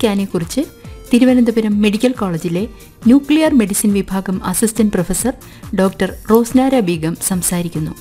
സ്കാനെക്കുറിച്ച് Thiruvananthapuram medical കോളേജിലെ nuclear medicine വിഭാഗം assistant professor doctor Rosnara Begum സംസാരിക്കുന്നു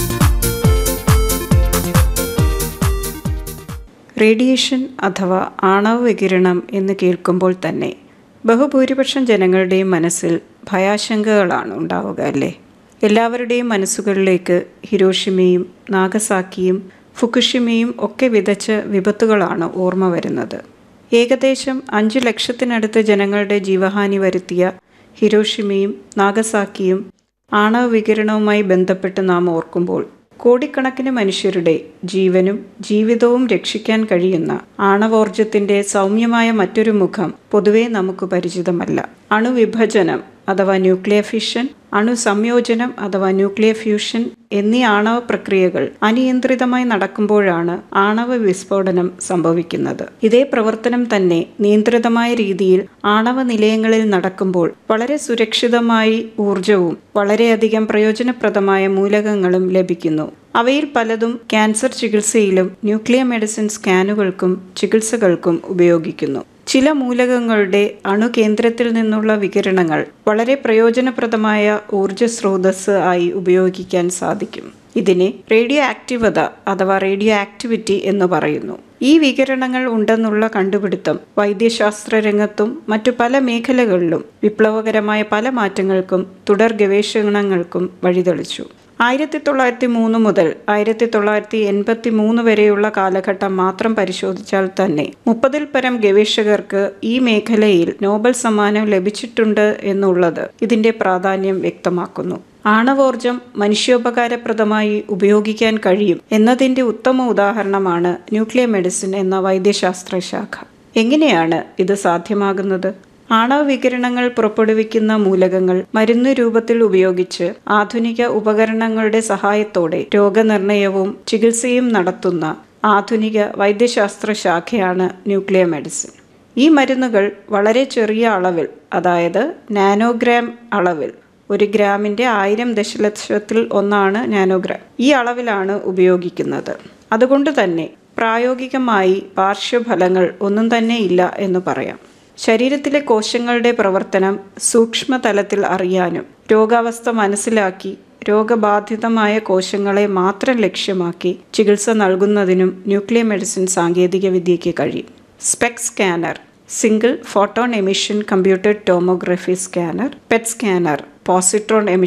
റേഡിയേഷൻ അഥവാ ആണവ വികിരണം എന്ന് കേൾക്കുമ്പോൾ തന്നെ ബഹുഭൂരിപക്ഷം ജനങ്ങളുടെയും മനസ്സിൽ ഭയാശങ്കകളാണ് ഉണ്ടാവുക അല്ലേ എല്ലാവരുടെയും മനസ്സുകളിലേക്ക് ഹിരോഷിമയും നാഗസാക്കിയും ഫുക്കുഷിമയും ഒക്കെ വിതച്ച വിപത്തുകളാണ് ഓർമ്മ വരുന്നത് ഏകദേശം അഞ്ചു ലക്ഷത്തിനടുത്ത് ജനങ്ങളുടെ ജീവഹാനി വരുത്തിയ ഹിരോഷിമയും നാഗസാക്കിയും ആണവ വികിരണവുമായി ബന്ധപ്പെട്ട് നാം ഓർക്കുമ്പോൾ കോടിക്കണക്കിന് മനുഷ്യരുടെ ജീവനും ജീവിതവും രക്ഷിക്കാൻ കഴിയുന്ന ആണവോർജത്തിന്റെ സൗമ്യമായ മറ്റൊരു മുഖം പൊതുവെ നമുക്ക് പരിചിതമല്ല അണുവിഭജനം അഥവാ ന്യൂക്ലിയർ ഫിഷൻ അണുസംയോജനം അഥവാ ന്യൂക്ലിയർ ഫ്യൂഷൻ എന്നീ ആണവ പ്രക്രിയകൾ അനിയന്ത്രിതമായി നടക്കുമ്പോഴാണ് ആണവ വിസ്ഫോടനം സംഭവിക്കുന്നത് ഇതേ പ്രവർത്തനം തന്നെ നിയന്ത്രിതമായ രീതിയിൽ ആണവ നിലയങ്ങളിൽ നടക്കുമ്പോൾ വളരെ സുരക്ഷിതമായി ഊർജവും വളരെയധികം പ്രയോജനപ്രദമായ മൂലകങ്ങളും ലഭിക്കുന്നു അവയിൽ പലതും ക്യാൻസർ ചികിത്സയിലും ന്യൂക്ലിയർ മെഡിസിൻ സ്കാനുകൾക്കും ചികിത്സകൾക്കും ഉപയോഗിക്കുന്നു ചില മൂലകങ്ങളുടെ അണുകേന്ദ്രത്തിൽ നിന്നുള്ള വികിരണങ്ങൾ വളരെ പ്രയോജനപ്രദമായ ഊർജ സ്രോതസ് ആയി ഉപയോഗിക്കാൻ സാധിക്കും ഇതിനെ റേഡിയോ ആക്റ്റീവത അഥവാ റേഡിയോ ആക്ടിവിറ്റി എന്ന് പറയുന്നു ഈ വികിരണങ്ങൾ ഉണ്ടെന്നുള്ള കണ്ടുപിടുത്തം വൈദ്യശാസ്ത്ര രംഗത്തും മറ്റു പല മേഖലകളിലും വിപ്ലവകരമായ പല മാറ്റങ്ങൾക്കും തുടർ ഗവേഷണങ്ങൾക്കും വഴിതെളിച്ചു ആയിരത്തി തൊള്ളായിരത്തി മൂന്ന് മുതൽ ആയിരത്തി തൊള്ളായിരത്തി എൺപത്തി മൂന്ന് വരെയുള്ള കാലഘട്ടം മാത്രം പരിശോധിച്ചാൽ തന്നെ മുപ്പതിൽ പരം ഗവേഷകർക്ക് ഈ മേഖലയിൽ നോബൽ സമ്മാനം ലഭിച്ചിട്ടുണ്ട് എന്നുള്ളത് ഇതിന്റെ പ്രാധാന്യം വ്യക്തമാക്കുന്നു ആണവോർജം മനുഷ്യോപകാരപ്രദമായി ഉപയോഗിക്കാൻ കഴിയും എന്നതിന്റെ ഉത്തമ ഉദാഹരണമാണ് ന്യൂക്ലിയർ മെഡിസിൻ എന്ന വൈദ്യശാസ്ത്ര ശാഖ എങ്ങനെയാണ് ഇത് സാധ്യമാകുന്നത് ആണവ വികിരണങ്ങൾ പുറപ്പെടുവിക്കുന്ന മൂലകങ്ങൾ മരുന്ന് രൂപത്തിൽ ഉപയോഗിച്ച് ആധുനിക ഉപകരണങ്ങളുടെ സഹായത്തോടെ രോഗനിർണയവും ചികിത്സയും നടത്തുന്ന ആധുനിക വൈദ്യശാസ്ത്ര ശാഖയാണ് ന്യൂക്ലിയർ മെഡിസിൻ ഈ മരുന്നുകൾ വളരെ ചെറിയ അളവിൽ അതായത് നാനോഗ്രാം അളവിൽ ഒരു ഗ്രാമിൻ്റെ ആയിരം ദശലക്ഷത്തിൽ ഒന്നാണ് നാനോഗ്രാം ഈ അളവിലാണ് ഉപയോഗിക്കുന്നത് അതുകൊണ്ട് തന്നെ പ്രായോഗികമായി പാർശ്വഫലങ്ങൾ ഒന്നും തന്നെ ഇല്ല എന്ന് പറയാം ശരീരത്തിലെ കോശങ്ങളുടെ പ്രവർത്തനം സൂക്ഷ്മതലത്തിൽ അറിയാനും രോഗാവസ്ഥ മനസ്സിലാക്കി രോഗബാധിതമായ കോശങ്ങളെ മാത്രം ലക്ഷ്യമാക്കി ചികിത്സ നൽകുന്നതിനും ന്യൂക്ലിയർ മെഡിസിൻ സാങ്കേതിക വിദ്യയ്ക്ക് കഴിയും SPECT scanner single photon emission computer tomography scanner PET scanner positron emission